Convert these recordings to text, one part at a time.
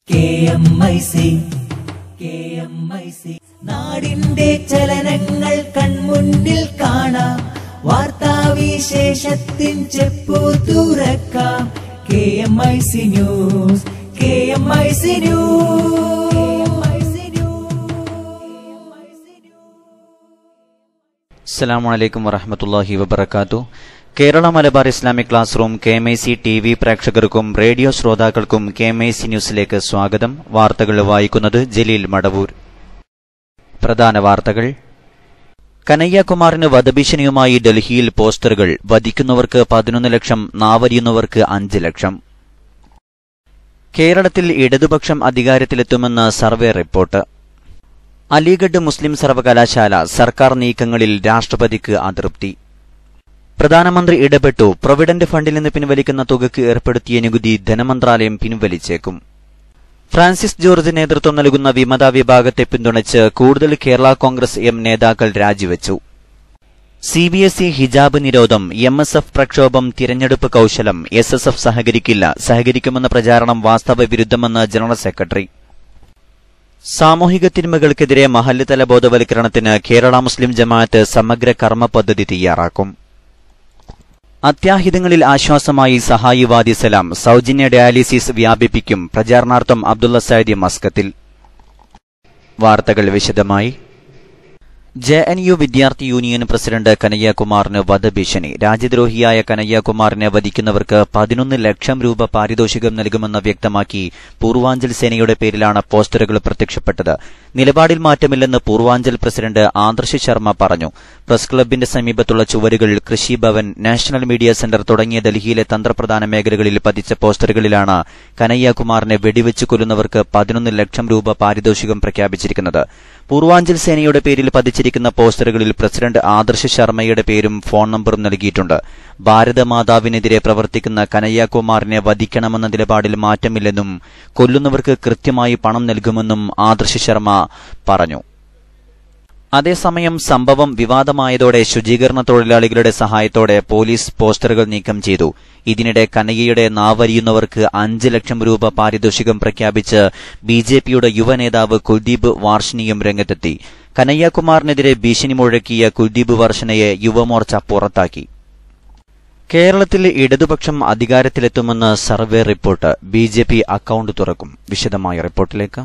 K M I C K M I C നാടിന്റെ ചലനങ്ങൾ കൺമുന്നിൽ കാണാം വാർത്താവിശേഷത്തിൻ ചെപ്പു തുറക്കാം K M I C news K M I C news അസ്സലാമു അലൈക്കും വറഹമത്തല്ലാഹി വബർക്കാത്തു Kerala Malabar Islamic class room K M I C T V പ്രേക്ഷകർക്കും റേഡിയോ ശ്രോതാക്കൾക്കും കെ എം ഐ സി ന്യൂസിലേക്ക് സ്വാഗതം വാർത്തകൾ വായിക്കുന്നത് ജലീൽ മടവൂർ പ്രധാന വാർത്തകൾ കനയ്യകുമാറിന് വധഭീഷണിയുമായി ഡൽഹിയിൽ പോസ്റ്ററുകൾ വധിക്കുന്നവർക്ക് പതിനൊന്ന് ലക്ഷം നാവരിയുന്നവർക്ക് അഞ്ച് ലക്ഷം കേരളത്തിൽ ഇടതുപക്ഷം അധികാരത്തിലെത്തുമെന്ന് സർവേ റിപ്പോർട്ട് അലിഗഡ് മുസ്ലിം സർവകലാശാല സർക്കാർ നീക്കങ്ങളിൽ രാഷ്ട്രപതിക്ക് അതൃപ്തി പ്രധാനമന്ത്രി ഇടപെട്ടു പ്രൊവിഡന്റ് ഫണ്ടിൽ നിന്ന് പിൻവലിക്കുന്ന തുകയ്ക്ക് ഏർപ്പെടുത്തിയ നികുതി ധനമന്ത്രാലയം പിൻവലിച്ചേക്കും ഫ്രാൻസിസ് ജോർജ് നേതൃത്വം നൽകുന്ന വിമത വിഭാഗത്തെ പിന്തുണച്ച് കൂടുതൽ കേരള കോൺഗ്രസ് എം നേതാക്കൾ രാജിവെച്ചു സി ബി എസ് ഇ ഹിജാബ് നിരോധം എം എസ് എഫ് പ്രക്ഷോഭം തിരഞ്ഞെടുപ്പ് കൌശലം എസ് എസ് എഫ് സഹകരിക്കില്ല സഹകരിക്കുമെന്ന പ്രചാരണം വാസ്തവ വിരുദ്ധമെന്ന് ജനറൽ സെക്രട്ടറി സാമൂഹിക തിന്മകൾക്കെതിരെ മഹല്ല് തല ബോധവൽക്കരണത്തിന് കേരള മുസ്ലിം ജമാഅത്ത് സമഗ്ര കർമ്മ പദ്ധതി തയ്യാറാക്കും അത്യാഹിതങ്ങളിൽ ആശ്വാസമായി സഹായിവാദി സലാം സൗജന്യ ഡയാലിസിസ് വ്യാപിപ്പിക്കും പ്രചാരണാർത്ഥം അബ്ദുള്ള സൈദി മസ്കത്തിൽ വാർത്തകൾ വിശദമായി ജെ എൻ യു വിദ്യാർത്ഥി യൂണിയൻ പ്രസിഡന്റ് കനയ്യകുമാറിന് വധഭീഷണി രാജ്യദ്രോഹിയായ കനയ്യകുമാറിനെ വധിക്കുന്നവർക്ക് പതിനൊന്ന് ലക്ഷം രൂപ പാരിതോഷികം നൽകുമെന്ന് വ്യക്തമാക്കി പൂർവാഞ്ചൽ സേനയുടെ പേരിലാണ് പോസ്റ്ററുകൾ പ്രത്യക്ഷപ്പെട്ടത് നിലപാടിൽ മാറ്റമില്ലെന്ന് പൂർവാഞ്ചൽ പ്രസിഡന്റ് ആദർശ് ശർമ്മ പറഞ്ഞു പ്രസ് ക്ലബിന്റെ സമീപത്തുള്ള ചുവരുകൾ കൃഷി ഭവൻ നാഷണൽ മീഡിയ സെന്റർ തുടങ്ങിയ ഡൽഹിയിലെ തന്ത്രപ്രധാന മേഖലകളിൽ പതിച്ച പോസ്റ്ററുകളിലാണ് കനയ്യകുമാറിനെ വെടിവെച്ച് കൊല്ലുന്നവർക്ക് പതിനൊന്ന് ലക്ഷം രൂപ പാരിതോഷികം പ്രഖ്യാപിച്ചിരിക്കുന്നത് പൂർവാഞ്ചൽ സേനയുടെ പേരിൽ പതിച്ചിരിക്കുന്ന പോസ്റ്ററുകളിൽ പ്രസിഡന്റ് ആദർശ് ശർമ്മയുടെ പേരും ഫോൺ നമ്പറും നൽകിയിട്ടുണ്ട് ഭാരതമാതാവിനെതിരെ പ്രവർത്തിക്കുന്ന കനയ്യകുമാറിനെ വധിക്കണമെന്ന നിലപാടിൽ മാറ്റമില്ലെന്നും കൊല്ലുന്നവർക്ക് കൃത്യമായി പണം നൽകുമെന്നും ആദർശ് ശർമ്മ പറഞ്ഞു അതേസമയം സംഭവം വിവാദമായതോടെ ശുചീകരണ തൊഴിലാളികളുടെ സഹായത്തോടെ പോലീസ് പോസ്റ്ററുകൾ നീക്കം ചെയ്തു ഇതിനിടെ കനയ്യയുടെ നാവരിയുന്നവർക്ക് അഞ്ച് ലക്ഷം രൂപ പാരിതോഷികം പ്രഖ്യാപിച്ച് ബി ജെ പിയുടെ യുവനേതാവ് കുൽദീപ് വാർഷ്ണിയും രംഗത്തെത്തി കനയ്യകുമാറിനെതിരെ ഭീഷണി മുഴക്കിയ കുൽദീപ് വർഷനയെ യുവമോർച്ച പുറത്താക്കി കേരളത്തിൽ ഇടതുപക്ഷം അധികാരത്തിലെത്തുമെന്ന് survey report B J P account തുറക്കും വിശദമായ റിപ്പോർട്ടിലേക്ക്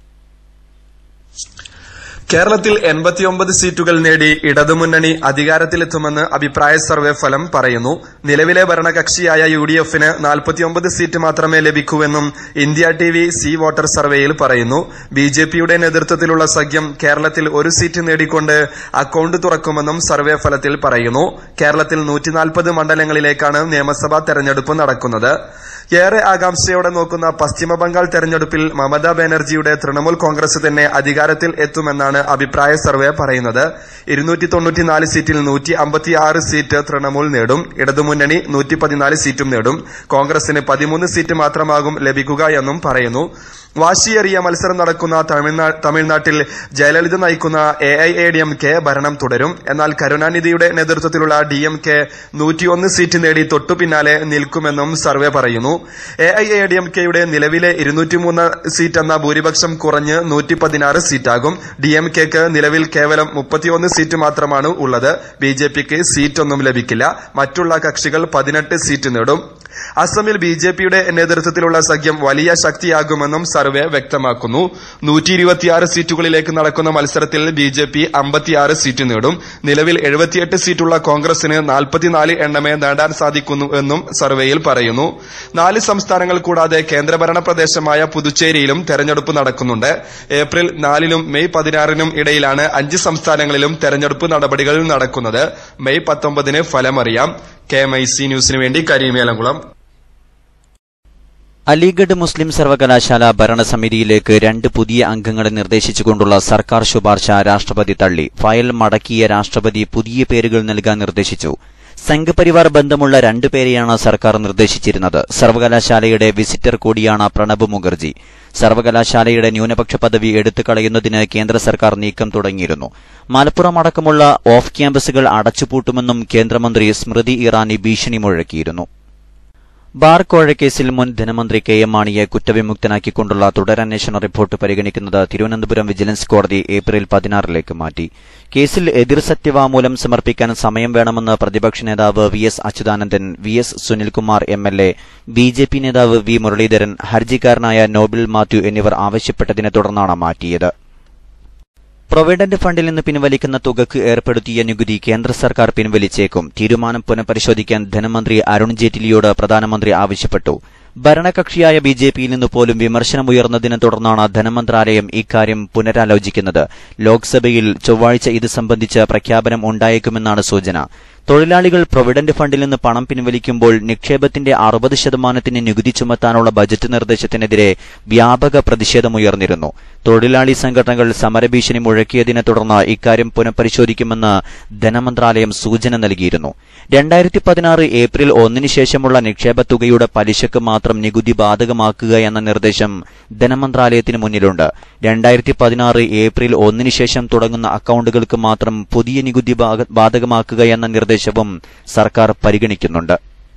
കേരളത്തിൽ എൺപത്തിയൊമ്പത് സീറ്റുകൾ നേടി ഇടതുമുന്നണി അധികാരത്തിലെത്തുമെന്ന് അഭിപ്രായ സർവേ ഫലം പറയുന്നു നിലവിലെ ഭരണകക്ഷിയായ യു ഡി എഫിന് നാൽപ്പത്തിയൊമ്പത് സീറ്റ് മാത്രമേ ലഭിക്കൂവെന്നും India T V C voter സർവേയിൽ പറയുന്നു ബി ജെ പിയുടെ നേതൃത്വത്തിലുള്ള സഖ്യം കേരളത്തിൽ ഒരു സീറ്റ് നേടിക്കൊണ്ട് അക്കൌണ്ട് തുറക്കുമെന്നും സർവേ ഫലത്തിൽ പറയുന്നു കേരളത്തിൽ നൂറ്റിനാൽപ്പത് മണ്ഡലങ്ങളിലേക്കാണ് നിയമസഭാ തെരഞ്ഞെടുപ്പ് നടക്കുന്നത് ഏറെ ആകാംക്ഷയോടെ നോക്കുന്ന പശ്ചിമബംഗാൾ തെരഞ്ഞെടുപ്പിൽ മമതാ ബാനർജിയുടെ തൃണമൂൽ കോൺഗ്രസ് തന്നെ അധികാരത്തിൽ എത്തുമെന്നാണ് അഭിപ്രായ സർവേ പറയുന്നത് ഇരുന്നൂറ്റി തൊണ്ണൂറ്റിനാല് സീറ്റിൽ നൂറ്റി അമ്പത്തിയാറ് സീറ്റ് തൃണമൂൽ നേടും ഇടതുമുന്നണി നൂറ്റി പതിനാല് സീറ്റും നേടും കോൺഗ്രസിന് പതിമൂന്ന് സീറ്റ് മാത്രമാകും ലഭിക്കുക എന്നും പറയുന്നു വാശിയേറിയ മത്സരം നടക്കുന്ന തമിഴ്നാ- തമിഴ്നാട്ടിൽ ജയലളിത നയിക്കുന്ന A I A D M K ഭരണം തുടരും എന്നാൽ കരുണാനിധിയുടെ നേതൃത്വത്തിലുള്ള ഡി എം കെ നൂറ്റിയൊന്ന് സീറ്റ് നേടി തൊട്ടു പിന്നാലെ നിൽക്കുമെന്നും സർവേ പറയുന്നു A I A D M കെയുടെ നിലവിലെ ഇരുന്നൂറ്റിമൂന്ന് സീറ്റ് എന്ന ഭൂരിപക്ഷം കുറഞ്ഞ് നൂറ്റി പതിനാറ് സീറ്റാകും ഡി എം കെക്ക് നിലവിൽ കേവലം മുപ്പത്തിയൊന്ന് സീറ്റ് മാത്രമാണ് ഉള്ളത് ബി ജെ പിക്ക് സീറ്റൊന്നും ലഭിക്കില്ല മറ്റുള്ള കക്ഷികൾ പതിനെട്ട് സീറ്റ് നേടും അസമിൽ ബി ജെ പിയുടെ നേതൃത്വത്തിലുള്ള സഖ്യം വലിയ ശക്തിയാകുമെന്നും സർവേ വ്യക്തമാക്കുന്നു നൂറ്റി ഇരുപത്തിയാറ് സീറ്റുകളിലേക്ക് നടക്കുന്ന മത്സരത്തിൽ ബി ജെ പി അമ്പത്തിയാറ് സീറ്റ് നേടും നിലവിൽ എഴുപത്തിയെട്ട് സീറ്റുള്ള കോൺഗ്രസിന് നാൽപ്പത്തിനാല് എണ്ണമേ നേടാൻ സാധിക്കുന്നു എന്നും സർവേയിൽ പറയുന്നു നാല് സംസ്ഥാനങ്ങൾ കൂടാതെ കേന്ദ്രഭരണ പ്രദേശമായ പുതുച്ചേരിയിലും തെരഞ്ഞെടുപ്പ് നടക്കുന്നുണ്ട് ഏപ്രിൽ നാലിനും മെയ് പതിനാറിനും ഇടയിലാണ് അഞ്ച് സംസ്ഥാനങ്ങളിലും തെരഞ്ഞെടുപ്പ് നടപടികൾ നടക്കുന്നത് മെയ് പത്തൊമ്പതിന് ഫലമറിയാം കെ എം ഐ സി ന്യൂസിന് വേണ്ടി കരീമേലംകുളം അലിഗഡ് മുസ്ലിം സർവകലാശാല ഭരണസമിതിയിലേക്ക് രണ്ട് പുതിയ അംഗങ്ങളെ നിർദ്ദേശിച്ചുകൊണ്ടുള്ള സർക്കാർ ശുപാർശ രാഷ്ട്രപതി തള്ളി ഫയൽ മടക്കിയ രാഷ്ട്രപതി പുതിയ പേരുകൾ നൽകാൻ നിർദ്ദേശിച്ചു സംഘപരിവാർ ബന്ധമുള്ള രണ്ടുപേരെയാണ് സർക്കാർ നിർദ്ദേശിച്ചിരുന്നത് സർവകലാശാലയുടെ വിസിറ്റർ കൂടിയാണ് പ്രണബ് മുഖർജി സർവകലാശാലയുടെ ന്യൂനപക്ഷ പദവി എടുത്തുകളയുന്നതിന് കേന്ദ്ര സർക്കാർ നീക്കം തുടങ്ങിയിരുന്നു മലപ്പുറം അടക്കമുള്ള ഓഫ് ക്യാമ്പസുകൾ അടച്ചുപൂട്ടുമെന്നും കേന്ദ്രമന്ത്രി സ്മൃതി ഇറാനി ഭീഷണി മുഴക്കിയിരുന്നു ബാർ കോഴക്കേസിൽ മുൻ ധനമന്ത്രി കെ എം മാണിയെ കുറ്റവിമുക്തനാക്കിക്കൊണ്ടുള്ള തുടരന്വേഷണ റിപ്പോർട്ട് പരിഗണിക്കുന്നത് തിരുവനന്തപുരം വിജിലൻസ് കോടതി ഏപ്രിൽ പതിനാറിലേക്ക് മാറ്റി കേസിൽ എതിർ സത്യവാങ്മൂലം സമർപ്പിക്കാൻ സമയം വേണമെന്ന് പ്രതിപക്ഷ നേതാവ് V S Achuthanandan V S Sunilkumar M L A B J P നേതാവ് വി മുരളീധരൻ ഹർജിക്കാരനായ നോബിൾ മാത്യു എന്നിവർ ആവശ്യപ്പെട്ടതിനെ തുടർന്നാണ് മാറ്റിയത് പ്രൊവിഡന്റ് ഫണ്ടിൽ നിന്ന് പിൻവലിക്കുന്ന തുകക്ക് ഏർപ്പെടുത്തിയ നികുതി കേന്ദ്ര സർക്കാർ പിൻവലിച്ചേക്കും തീരുമാനം പുനഃപരിശോധിക്കാൻ ധനമന്ത്രി അരുൺ ജെയ്റ്റ്ലിയോട് പ്രധാനമന്ത്രി ആവശ്യപ്പെട്ടു ഭരണകക്ഷിയായ ബി ജെ പിയിൽ നിന്ന് പോലും വിമർശനമുയർന്നതിനെ തുടർന്നാണ് ധനമന്ത്രാലയം ഇക്കാര്യം പുനരാലോചിക്കുന്നത് ലോക്സഭയിൽ ചൊവ്വാഴ്ച ഇത് സംബന്ധിച്ച പ്രഖ്യാപനം ഉണ്ടായേക്കുമെന്നാണ് സൂചന തൊഴിലാളികൾ പ്രൊവിഡന്റ് ഫണ്ടിൽ നിന്ന് പണം പിൻവലിക്കുമ്പോൾ നിക്ഷേപത്തിന്റെ അറുപത് ശതമാനത്തിന് നികുതി ചുമത്താനുള്ള ബജറ്റ് നിർദ്ദേശത്തിനെതിരെ വ്യാപക പ്രതിഷേധമുയർന്നിരുന്നു തൊഴിലാളി സംഘടനകൾ സമരഭീഷണി മുഴക്കിയതിനെ തുടർന്ന് ഇക്കാര്യം പുനഃപരിശോധിക്കുമെന്ന് ധനമന്ത്രാലയം സൂചന നൽകിയിരുന്നു രണ്ടായിരത്തി പതിനാറ് ഏപ്രിൽ ഒന്നിന് ശേഷമുള്ള നിക്ഷേപ തുകയുടെ പലിശക്ക് മാത്രം നികുതി ബാധകമാക്കുക എന്ന നിർദ്ദേശം ധനമന്ത്രാലയത്തിന് മുന്നിലുണ്ട് രണ്ടായിരത്തി പതിനാറ് ഏപ്രിൽ ഒന്നിന് ശേഷം തുടങ്ങുന്ന അക്കൌണ്ടുകൾക്ക് മാത്രം പുതിയ നികുതി ബാധ- ബാധകമാക്കുക എന്ന നിർദ്ദേശവും സർക്കാർ പരിഗണിക്കുന്നുണ്ട്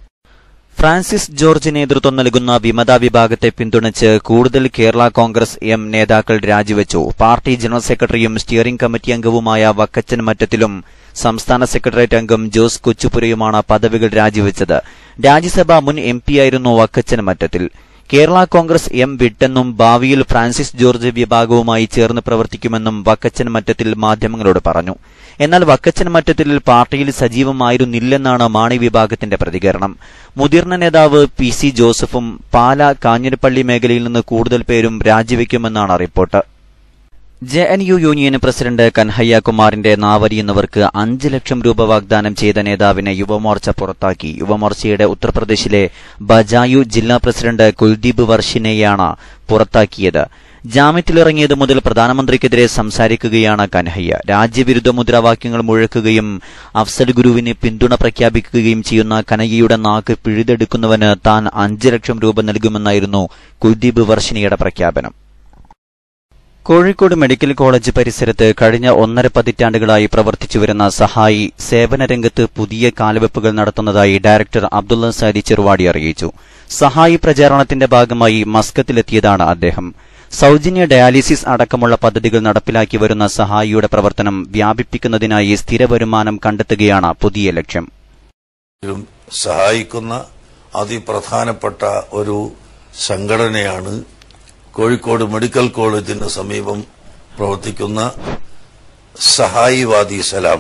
ഫ്രാൻസിസ് ജോർജ് നേതൃത്വം നൽകുന്ന വിമത വിഭാഗത്തെ പിന്തുണച്ച് കൂടുതൽ കേരള കോൺഗ്രസ് എം നേതാക്കൾ രാജിവെച്ചു പാർട്ടി ജനറൽ സെക്രട്ടറിയും സ്റ്റിയറിംഗ് കമ്മിറ്റി അംഗവുമായ വക്കച്ചൻ മറ്റത്തിലും സംസ്ഥാന സെക്രട്ടേറിയറ്റ് അംഗം ജോസ് കൊച്ചുപുരയുമാണ് പദവികൾ രാജിവെച്ചത് രാജ്യസഭാ മുൻ എം പിയായിരുന്നു വക്കച്ചൻ മറ്റത്തിൽ കേരള കോൺഗ്രസ് എം വിട്ടെന്നും ഭാവിയിൽ ഫ്രാൻസിസ് ജോർജ് വിഭാഗവുമായി ചേർന്ന് പ്രവർത്തിക്കുമെന്നും വക്കച്ചൻ മറ്റത്തിൽ മാധ്യമങ്ങളോട് പറഞ്ഞു എന്നാൽ വക്കച്ചൻ മറ്റത്തിൽ പാർട്ടിയിൽ സജീവമായിരുന്നില്ലെന്നാണ് മാണി വിഭാഗത്തിന്റെ പ്രതികരണം മുതിർന്ന നേതാവ് പി സി ജോസഫും പാല കാഞ്ഞിരപ്പള്ളി മേഖലയിൽ നിന്ന് കൂടുതൽ പേരും രാജിവെക്കുമെന്നാണ് report J N U union president Kanhaiya കുമാറിന്റെ നാവരിയുന്നവർക്ക് അഞ്ച് ലക്ഷം രൂപ വാഗ്ദാനം ചെയ്ത നേതാവിനെ യുവമോർച്ച പുറത്താക്കി യുവമോർച്ചയുടെ ഉത്തർപ്രദേശിലെ ബജായു ജില്ലാ പ്രസിഡന്റ് കുൽദീപ് വർഷിനെയാണ് പുറത്താക്കിയത് ജാമ്യത്തിലിറങ്ങിയത് മുതൽ പ്രധാനമന്ത്രിക്കെതിരെ സംസാരിക്കുകയാണ് കൻഹയ്യ രാജ്യവിരുദ്ധ മുദ്രാവാക്യങ്ങൾ മുഴക്കുകയും അഫ്സൽ ഗുരുവിന് പിന്തുണ പ്രഖ്യാപിക്കുകയും ചെയ്യുന്ന കനയ്യയുടെ നാക്ക് പിഴുതെടുക്കുന്നവന് താൻ അഞ്ച് ലക്ഷം രൂപ നൽകുമെന്നായിരുന്നു കുൽദീപ് വർഷിനിയുടെ പ്രഖ്യാപനം കോഴിക്കോട് മെഡിക്കൽ കോളേജ് പരിസരത്ത് കഴിഞ്ഞ ഒന്നര പതിറ്റാണ്ടുകളായി പ്രവർത്തിച്ചുവരുന്ന സഹായി സേവന രംഗത്ത് പുതിയ കാൽവെപ്പുകൾ നടത്തുന്നതായി ഡയറക്ടർ അബ്ദുള്ള സാദി ചെറുവാടി അറിയിച്ചു സഹായി പ്രചാരണത്തിന്റെ ഭാഗമായി മസ്കത്തിലെത്തിയതാണ് അദ്ദേഹം സൌജന്യ ഡയാലിസിസ് അടക്കമുള്ള പദ്ധതികൾ നടപ്പിലാക്കി വരുന്ന സഹായിയുടെ പ്രവർത്തനം വ്യാപിപ്പിക്കുന്നതിനായി സ്ഥിര വരുമാനം കണ്ടെത്തുകയാണ് പുതിയ ലക്ഷ്യം ും സഹായിക്കുന്ന അതിപ്രധാനപ്പെട്ട ഒരു സംഘടനയാണ് കോഴിക്കോട് മെഡിക്കൽ കോളേജിന് സമീപം പ്രവർത്തിക്കുന്ന സഹായിവാദി സലാം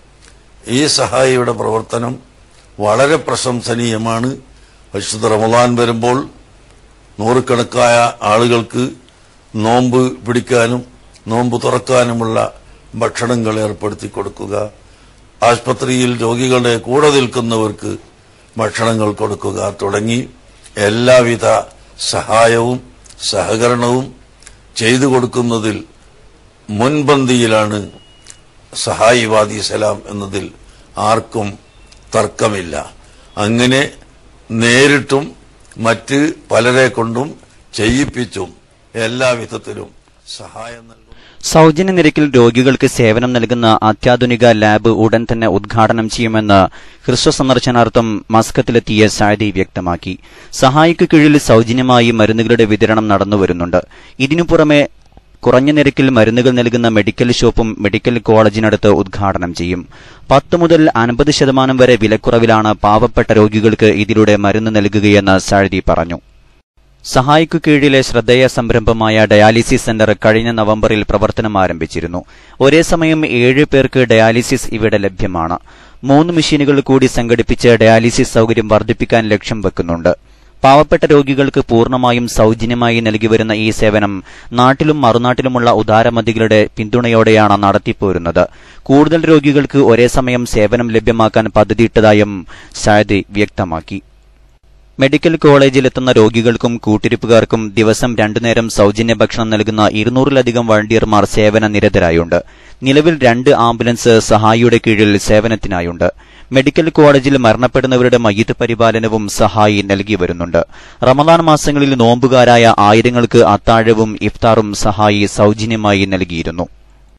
ഈ സഹായിയുടെ പ്രവർത്തനം വളരെ പ്രശംസനീയമാണ് വിശുദ്ധ റമദാൻ വരുമ്പോൾ നൂറുകണക്കായ ആളുകൾക്ക് നോമ്പ് പിടിക്കാനും നോമ്പ് തുറക്കാനുമുള്ള ഭക്ഷണങ്ങൾ ഏർപ്പെടുത്തി കൊടുക്കുക ആശുപത്രിയിൽ രോഗികളുടെ കൂടെ നിൽക്കുന്നവർക്ക് ഭക്ഷണങ്ങൾ കൊടുക്കുക തുടങ്ങി എല്ലാവിധ സഹായവും സഹകരണവും ചെയ്തു കൊടുക്കുന്നതിൽ മുൻപന്തിയിലാണ് സഹായിവാദി സലാം എന്നതിൽ ആർക്കും തർക്കമില്ല അങ്ങനെ നേരിട്ടും മറ്റ് പലരെ കൊണ്ടും ചെയ്യിപ്പിച്ചും എല്ലാവിധത്തിലും സഹായം നൽകും സൌജന്യ നിരക്കിൽ രോഗികൾക്ക് സേവനം നൽകുന്ന അത്യാധുനിക ലാബ് ഉടൻ തന്നെ ഉദ്ഘാടനം ചെയ്യുമെന്ന് ഹ്രസ്വ സന്ദർശനാർത്ഥം മസ്കത്തിലെത്തിയ സാദി വ്യക്തമാക്കി സഹായിക്കു കീഴിൽ സൌജന്യമായി മരുന്നുകളുടെ വിതരണം നടന്നുവരുന്നുണ്ട് ഇതിനു പുറമെ കുറഞ്ഞ നിരക്കിൽ മരുന്നുകൾ നൽകുന്ന മെഡിക്കൽ ഷോപ്പും മെഡിക്കൽ കോളേജിനടുത്ത് ഉദ്ഘാടനം ചെയ്യും പത്ത് മുതൽ അൻപത് ശതമാനം വരെ വിലക്കുറവിലാണ് പാവപ്പെട്ട രോഗികൾക്ക് ഇതിലൂടെ മരുന്ന് നൽകുകയെന്ന് സാഴ്തി പറഞ്ഞു സഹായിക്കു കീഴിലെ ശ്രദ്ധേയ സംരംഭമായ ഡയാലിസിസ് സെന്റർ കഴിഞ്ഞ നവംബറിൽ പ്രവർത്തനം ആരംഭിച്ചിരുന്നു ഒരേ സമയം ഏഴ് പേർക്ക് ഡയാലിസിസ് ഇവിടെ ലഭ്യമാണ് മൂന്ന് മെഷീനുകൾ കൂടി സംഘടിപ്പിച്ച് ഡയാലിസിസ് സൌകര്യം വർദ്ധിപ്പിക്കാൻ ലക്ഷ്യം വെക്കുന്നുണ്ട് പാവപ്പെട്ട രോഗികൾക്ക് പൂർണ്ണമായും സൌജന്യമായി നൽകിവരുന്ന ഈ സേവനം നാട്ടിലും മറുനാട്ടിലുമുള്ള ഉദാരമതികളുടെ പിന്തുണയോടെയാണ് നടത്തിപ്പോരുന്നത് കൂടുതൽ രോഗികൾക്ക് ഒരേ സമയം സേവനം ലഭ്യമാക്കാൻ പദ്ധതിയിട്ടതായും സായദ് വ്യക്തമാക്കി മെഡിക്കൽ കോളേജിലെത്തുന്ന രോഗികൾക്കും കൂട്ടിരിപ്പുകാർക്കും ദിവസം രണ്ടുനേരം സൌജന്യ ഭക്ഷണം നൽകുന്ന ഇരുന്നൂറിലധികം വളണ്ടിയർമാർ സേവന നിരതരായുണ്ട് നിലവിൽ രണ്ട് ആംബുലൻസ് സഹായിയുടെ കീഴിൽ സേവനത്തിനായുണ്ട് മെഡിക്കൽ കോളേജിൽ മരണപ്പെടുന്നവരുടെ മയ്യത്ത് പരിപാലനവും സഹായി നൽകി വരുന്നുണ്ട് റമദാൻ മാസങ്ങളിൽ നോമ്പുകാരായ ആയിരങ്ങൾക്ക് അത്താഴവും ഇഫ്താറും സഹായി സൌജന്യമായി നൽകിയിരുന്നു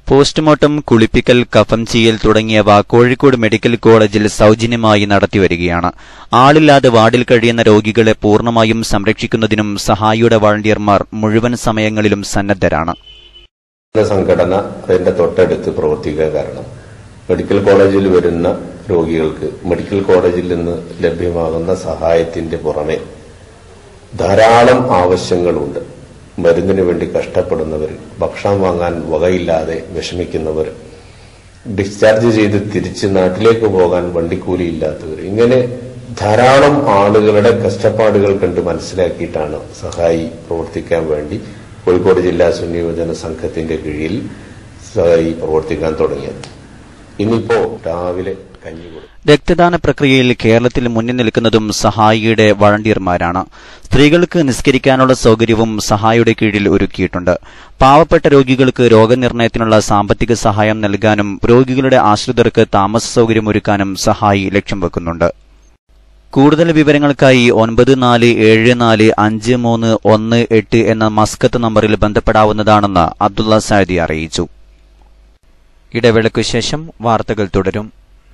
പോസ്റ്റ്മോർട്ടം കുളിപ്പിക്കൽ കഫം ചെയ്യൽ തുടങ്ങിയവ കോഴിക്കോട് മെഡിക്കൽ കോളേജിൽ സൗജന്യമായി നടത്തിവരികയാണ് ആളില്ലാതെ വാർഡിൽ കഴിയുന്ന രോഗികളെ പൂർണ്ണമായും സംരക്ഷിക്കുന്നതിനും സഹായിയുടെ വളണ്ടിയർമാർ മുഴുവൻ സമയങ്ങളിലും സന്നദ്ധരാണ് എന്ന സംഘടന അതിന്റെ തൊട്ടടുത്ത് പ്രവർത്തിക്കുക കാരണം മെഡിക്കൽ കോളേജിൽ വരുന്ന രോഗികൾക്ക് മെഡിക്കൽ കോളേജിൽ നിന്ന് ലഭ്യമാകുന്ന സഹായത്തിന്റെ പുറമെ ധാരാളം ആവശ്യങ്ങളുണ്ട് മരുന്നിന് വേണ്ടി കഷ്ടപ്പെടുന്നവർ ഭക്ഷണം വാങ്ങാൻ വകയില്ലാതെ വിഷമിക്കുന്നവർ ഡിസ്ചാർജ് ചെയ്ത് തിരിച്ച് നാട്ടിലേക്ക് പോകാൻ വണ്ടിക്കൂലിയില്ലാത്തവർ ഇങ്ങനെ ധാരാളം ആളുകളുടെ കഷ്ടപ്പാടുകൾ കണ്ട് മനസ്സിലാക്കിയിട്ടാണ് സഹായി പ്രവർത്തിക്കാൻ വേണ്ടി കോഴിക്കോട് ജില്ലാ സുന്നിയോജന സംഘത്തിന്റെ കീഴിൽ സഹായി പ്രവർത്തിക്കാൻ തുടങ്ങിയത് ഇന്നിപ്പോ രാവിലെ കഞ്ഞി കൊടുക്കും രക്തദാന പ്രക്രിയയിൽ കേരളത്തിൽ മുന്നിൽ നിൽക്കുന്നതും സഹായിയുടെ വളണ്ടിയർമാരാണ് സ്ത്രീകൾക്ക് നിസ്കരിക്കാനുള്ള സൗകര്യവും സഹായിയുടെ കീഴിൽ ഒരുക്കിയിട്ടുണ്ട് പാവപ്പെട്ട രോഗികൾക്ക് രോഗനിർണയത്തിനുള്ള സാമ്പത്തിക സഹായം നൽകാനും രോഗികളുടെ ആശ്രിതർക്ക് താമസ സൗകര്യമൊരുക്കാനും സഹായി ലക്ഷ്യം വെക്കുന്നുണ്ട് കൂടുതൽ വിവരങ്ങൾക്കായി ഒൻപത് നാല് ഏഴ് നാല് അഞ്ച് മൂന്ന് ഒന്ന് എട്ട് എന്ന മസ്കത്ത് നമ്പറിൽ ബന്ധപ്പെടാവുന്നതാണെന്ന് അബ്ദുള്ള സാദി അറിയിച്ചു ഇടവേളയ്ക്കു ശേഷം വാർത്തകൾ തുടരും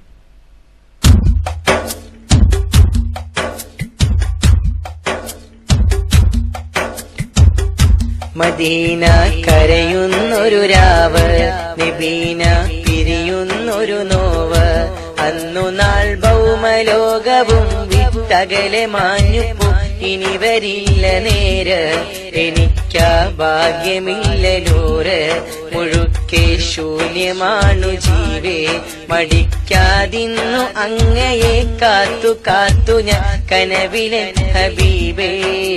മദീന കരയുന്നൊരു രാവ് നബീന പിരിയുന്നൊരു നോവ് അന്നു നാൾ ഭൗമലോകവും വിട്ടകലെ മാഞ്ഞുപോ ഇനി വരില്ല നേര് എനിക്കാ ഭാഗ്യമില്ല നൂറ് മുഴുക്കെ ശൂന്യമാണു ജീവേ മടിക്കാതിന്നു അങ്ങയെ കാത്തു കാത്തു ഞാൻ കനവിലെ ഹബീബേ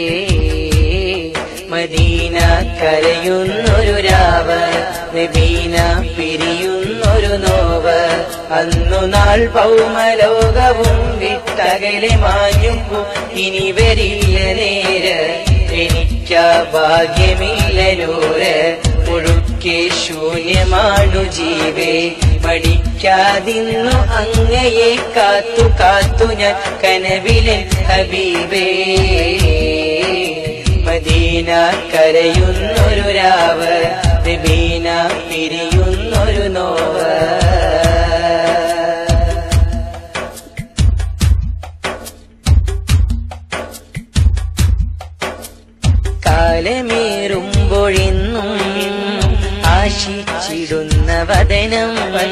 മദീന കരയുന്നൊരു രാവ് നബീന പിരിയുന്നൊരു നോവ് അന്നു നാൾ ഭൗമലോകവും വിട്ടകലെ മാഞ്ഞുമ്പോ ഇനി വരില്ല നേര് എനിക്കാ ഭാഗ്യമില്ല നൂറ് മുഴുക്കെ ശൂന്യമാണു ജീവേ മടിക്കാതിന്നു അങ്ങയെ കാത്തു കാത്തു ഞാൻ കനവിലെ ഹബീബേ മദീന കരയുന്നൊരു രാവ് നബീന പിരിയുന്നൊരു നോവ് കാലമേറുമ്പോഴെന്നും ആശിച്ചിടുന്ന വദനം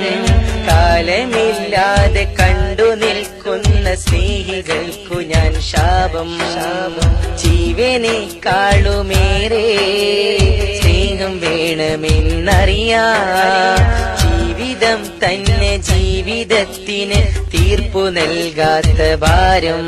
കാലമില്ലാതെ കണ്ടു നിൽക്കുന്ന സ്നേഹികൾക്കു ഞാൻ ശാപം ശാപം ജീവനേക്കാളുമേറെ സ്നേഹം വേണമെന്നറിയാ ജീവിതം തന്നെ ജീവിതത്തിന് തീർപ്പു നൽകാത്ത ഭാരം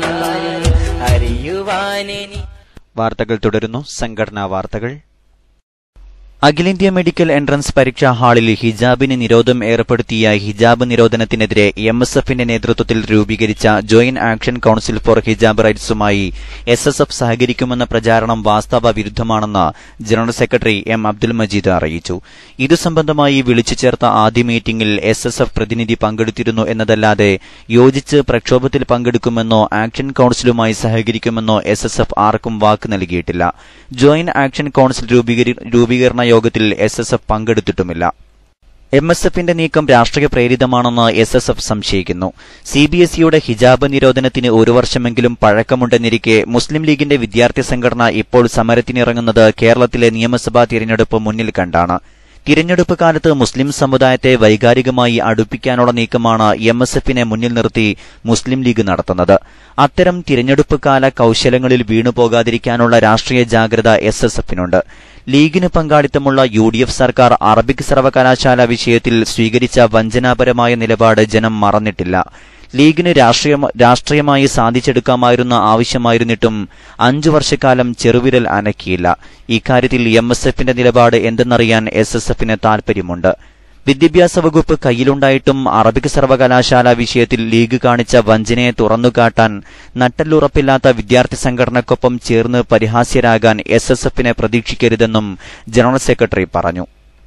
അറിയുവാനെനി വാർത്തകൾ തുടരുന്നു സംഘടനാ വാർത്തകൾ അഖിലേന്ത്യാ മെഡിക്കൽ എൻട്രൻസ് പരീക്ഷാ ഹാളിൽ ഹിജാബിന് നിരോധം ഏർപ്പെടുത്തിയ ഹിജാബ് നിരോധനത്തിനെതിരെ എം എസ് എഫിന്റെ നേതൃത്വത്തിൽ രൂപീകരിച്ച joint action council for hijab റൈറ്റ്സുമായി എസ് എസ് എഫ് സഹകരിക്കുമെന്ന പ്രചാരണം വാസ്തവ വിരുദ്ധമാണെന്ന് general secretary M Abdul Majeed അറിയിച്ചു ഇതു സംബന്ധമായി വിളിച്ചു ചേർത്ത ആദ്യ മീറ്റിംഗിൽ എസ് എസ് എഫ് പ്രതിനിധി പങ്കെടുത്തിരുന്നു എന്നതല്ലാതെ യോജിച്ച് പ്രക്ഷോഭത്തിൽ പങ്കെടുക്കുമെന്നോ ആക്ഷൻ കൌൺസിലുമായി സഹകരിക്കുമെന്നോ എസ് എസ് എഫ് ആർക്കും വാക്ക് നൽകിയിട്ടില്ല ജോയിന്റ് ആക്ഷൻ കൌൺസിൽ രൂപീകരി- രൂപീകരണ യോഗത്തിൽ എസ് എസ് എഫ് പങ്കെടുത്തിട്ടുമില്ല എം എസ് എഫിന്റെ നീക്കം രാഷ്ട്രീയ പ്രേരിതമാണെന്ന് എസ് എസ് എഫ് സംശയിക്കുന്നു സി ബി എസ് ഇയുടെ ഹിജാബ് നിരോധനത്തിന് ഒരു വർഷമെങ്കിലും പഴക്കമുണ്ടെന്നിരിക്കെ മുസ്ലിം ലീഗിന്റെ വിദ്യാർത്ഥി സംഘടന ഇപ്പോൾ സമരത്തിനിറങ്ങുന്നത് കേരളത്തിലെ നിയമസഭാ തിരഞ്ഞെടുപ്പ് മുന്നിൽ കണ്ടാണ് തിരഞ്ഞെടുപ്പ് കാലത്ത് മുസ്ലിം സമുദായത്തെ വൈകാരികമായി അടുപ്പിക്കാനുള്ള നീക്കമാണ് എം എസ് എഫിനെ മുന്നിൽ നിർത്തി മുസ്ലിം ലീഗ് നടത്തുന്നത് അത്തരം തിരഞ്ഞെടുപ്പ് കാല കൌശലങ്ങളിൽ വീണുപോകാതിരിക്കാനുള്ള രാഷ്ട്രീയ ജാഗ്രത എസ് എസ് എഫിനുണ്ട് ലീഗിന് പങ്കാളിത്തമുള്ള യു ഡി എഫ് സർക്കാർ അറബിക് സർവകലാശാല വിഷയത്തിൽ സ്വീകരിച്ച വഞ്ചനാപരമായ നിലപാട് ജനം മറന്നിട്ടില്ല ലീഗിന് രാഷ്ട്രീയ രാഷ്ട്രീയമായി സാധിച്ചെടുക്കാമായിരുന്ന ആവശ്യമായിരുന്നിട്ടും അഞ്ചു വർഷക്കാലം ചെറുവിരൽ അനക്കിയില്ല ഇക്കാര്യത്തിൽ എം എസ് എഫിന്റെ നിലപാട് എന്തെന്നറിയാൻ എസ് എസ് എഫിന് താൽപര്യമുണ്ട് വിദ്യാഭ്യാസ വകുപ്പ് കയ്യിലുണ്ടായിട്ടും അറബിക് സർവകലാശാല വിഷയത്തിൽ ലീഗ് കാണിച്ച വഞ്ചനയെ തുറന്നുകാട്ടാൻ നട്ടല്ലുറപ്പില്ലാത്ത വിദ്യാർത്ഥി സംഘടനക്കൊപ്പം ചേർന്ന് പരിഹാസ്യരാകാൻ എസ് എസ് എഫിനെ പ്രതീക്ഷിക്കരുതെന്നും ജനറൽ സെക്രട്ടറി പറഞ്ഞു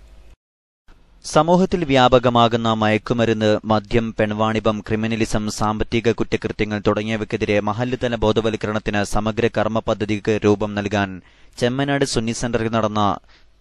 സമൂഹത്തിൽ വ്യാപകമാകുന്ന മയക്കുമരുന്ന് മദ്യം പെൺവാണിഭം ക്രിമിനലിസം സാമ്പത്തിക കുറ്റകൃത്യങ്ങൾ തുടങ്ങിയവയ്ക്കെതിരെ മഹല്ലുതല ബോധവൽക്കരണത്തിന് സമഗ്ര കർമ്മ പദ്ധതിക്ക് രൂപം നൽകാൻ ചെമ്മനാട് സുന്നി സെന്ററിൽ നടന്ന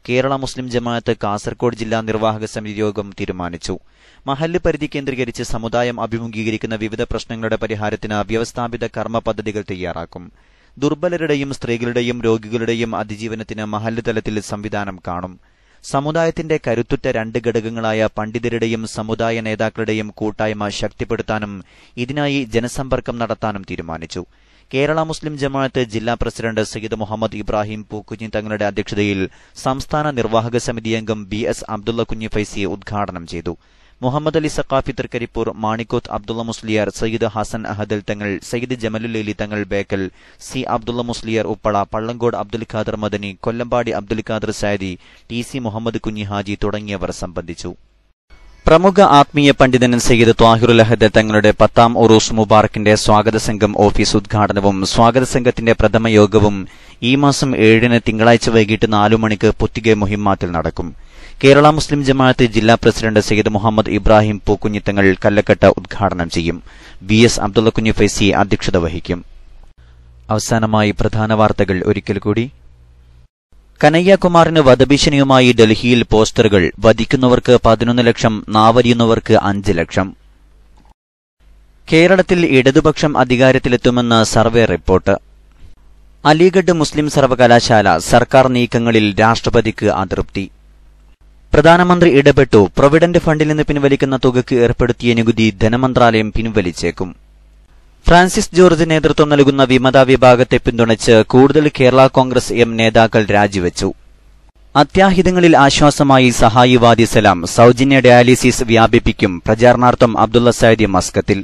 കേരള മുസ്ലിം ജമാഅത്ത് കാസർകോട് ജില്ലാ നിർവാഹക സമിതി യോഗം തീരുമാനിച്ചു മഹല്ല് പരിധി കേന്ദ്രീകരിച്ച് സമുദായം അഭിമുഖീകരിക്കുന്ന വിവിധ പ്രശ്നങ്ങളുടെ പരിഹാരത്തിന് വ്യവസ്ഥാപിത കർമ്മ പദ്ധതികൾ തയ്യാറാക്കും ദുർബലരുടെയും സ്ത്രീകളുടെയും രോഗികളുടെയും അതിജീവനത്തിന് മഹല്ല് തലത്തിൽ സംവിധാനം കാണും സമുദായത്തിന്റെ കരുത്തുറ്റ രണ്ട് ഘടകങ്ങളായ പണ്ഡിതരുടെയും സമുദായ നേതാക്കളുടെയും കൂട്ടായ്മ ശക്തിപ്പെടുത്താനും ഇതിനായി ജനസമ്പർക്കം നടത്താനും തീരുമാനിച്ചു കേരള മുസ്ലിം ജമാഅത്ത് ജില്ലാ പ്രസിഡന്റ് സയ്യിദ് മുഹമ്മദ് ഇബ്രാഹിം പൂക്കുഞ്ഞി തങ്ങളുടെ അധ്യക്ഷതയിൽ സംസ്ഥാന നിർവാഹക സമിതി അംഗം ബി എസ് അബ്ദുള്ള കുഞ്ഞി ഫൈസി ഉദ്ഘാടനം ചെയ്തു മുഹമ്മദ് അലി സക്കാഫി തൃക്കരിപ്പൂർ മാണിക്കോത്ത് അബ്ദുള്ള മുസ്ലിയാർ സയ്യിദ് ഹസൻ അഹദൽ തങ്ങൾ Sayyid Jamalulli Thangal Bekal C Abdulla Musliyar Uppala Pallangode Abdul Khader Madani Kollampady Abdul Khader Saadi T C Muhammad Kunhi Haji തുടങ്ങിയവർ സംബന്ധിച്ചു പ്രമുഖ ആത്മീയ പണ്ഡിതൻ സയ്യിദ് ത്വാഹിറുൽ അഹദ് തങ്ങളുടെ പത്താം ഉറൂസ് മുബാറക്കിന്റെ സ്വാഗത സംഘം ഓഫീസ് ഉദ്ഘാടനവും സ്വാഗത സംഘത്തിന്റെ പ്രഥമ യോഗവും ഈ മാസം ഏഴിന് തിങ്കളാഴ്ച വൈകിട്ട് നാലു മണിക്ക് പുത്തികെ മുഹിമ്മാത്തിൽ നടക്കും കേരള മുസ്ലിം ജമാഅത്ത് ജില്ലാ പ്രസിഡന്റ് സയ്യിദ് മുഹമ്മദ് ഇബ്രാഹിം പൂക്കുഞ്ഞിത്തങ്ങൾ കല്ലക്കട്ട ഉദ്ഘാടനം ചെയ്യും വി എസ് അബ്ദുള്ള കുഞ്ഞി ഫൈസി അധ്യക്ഷത വഹിക്കും അവസാനമായി പ്രധാന വാർത്തകൾ ഒരിക്കൽ കൂടി കനയ്യകുമാറിന് വധഭീഷണിയുമായി ഡൽഹിയിൽ പോസ്റ്ററുകൾ വധിക്കുന്നവർക്ക് പതിനൊന്ന് ലക്ഷം നാവരിയുന്നവർക്ക് അഞ്ച് ലക്ഷം കേരളത്തിൽ ഇടതുപക്ഷം അധികാരത്തിലെത്തുമെന്ന് സർവേ റിപ്പോർട്ട് അലിഗഡ് മുസ്ലിം സർവകലാശാല സർക്കാർ നീക്കങ്ങളിൽ രാഷ്ട്രപതിക്ക് അതൃപ്തി പ്രധാനമന്ത്രി ഇടപെട്ടു പ്രൊവിഡന്റ് ഫണ്ടിൽ നിന്ന് പിൻവലിക്കുന്ന തുകയ്ക്ക് ഏർപ്പെടുത്തിയ നികുതി ധനമന്ത്രാലയം പിൻവലിച്ചേക്കും ഫ്രാൻസിസ് ജോർജ് നേതൃത്വം നൽകുന്ന വിമത വിഭാഗത്തെ പിന്തുണച്ച് കൂടുതൽ കേരള കോൺഗ്രസ് എം നേതാക്കൾ രാജിവെച്ചു അത്യാഹിതങ്ങളിൽ ആശ്വാസമായി സഹായിവാദി സലാം സൌജന്യ ഡയാലിസിസ് വ്യാപിപ്പിക്കും പ്രചാരണാർത്ഥം അബ്ദുള്ള സൈദി മസ്കത്തിൽ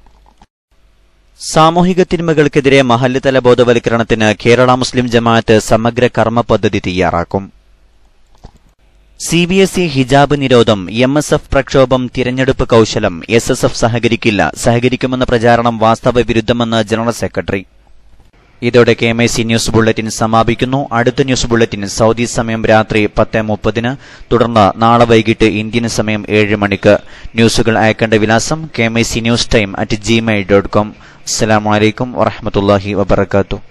സാമൂഹിക തിന്മകൾക്കെതിരെ മഹല്ല് തല ബോധവൽക്കരണത്തിന് കേരള മുസ്ലിം ജമാഅത്ത് സമഗ്ര കർമ്മ പദ്ധതി തയ്യാറാക്കും സി ബി എസ് ഇ ഹിജാബ് നിരോധം എം എസ് എഫ് പ്രക്ഷോഭം തിരഞ്ഞെടുപ്പ് കൌശലം എസ് എസ് എഫ് സഹകരിക്കില്ല സഹകരിക്കുമെന്ന പ്രചാരണം വാസ്തവ വിരുദ്ധമെന്ന് ജനറൽ സെക്രട്ടറി ഇതോടെ K M I C news bulletin സമാപിക്കുന്നു അടുത്ത ന്യൂസ് ബുള്ളറ്റിൻ സൗദി സമയം രാത്രി പത്ത് മുപ്പതിന് തുടർന്ന് നാളെ വൈകിട്ട് ഇന്ത്യൻ സമയം ഏഴ് മണിക്ക് ന്യൂസുകൾ അയക്കേണ്ട വിലാസം K M I C news time at Gmail dot com അസ്സലാമലൈക്കും വറഹമത്തല്ലാഹി വബർക്കാത്തു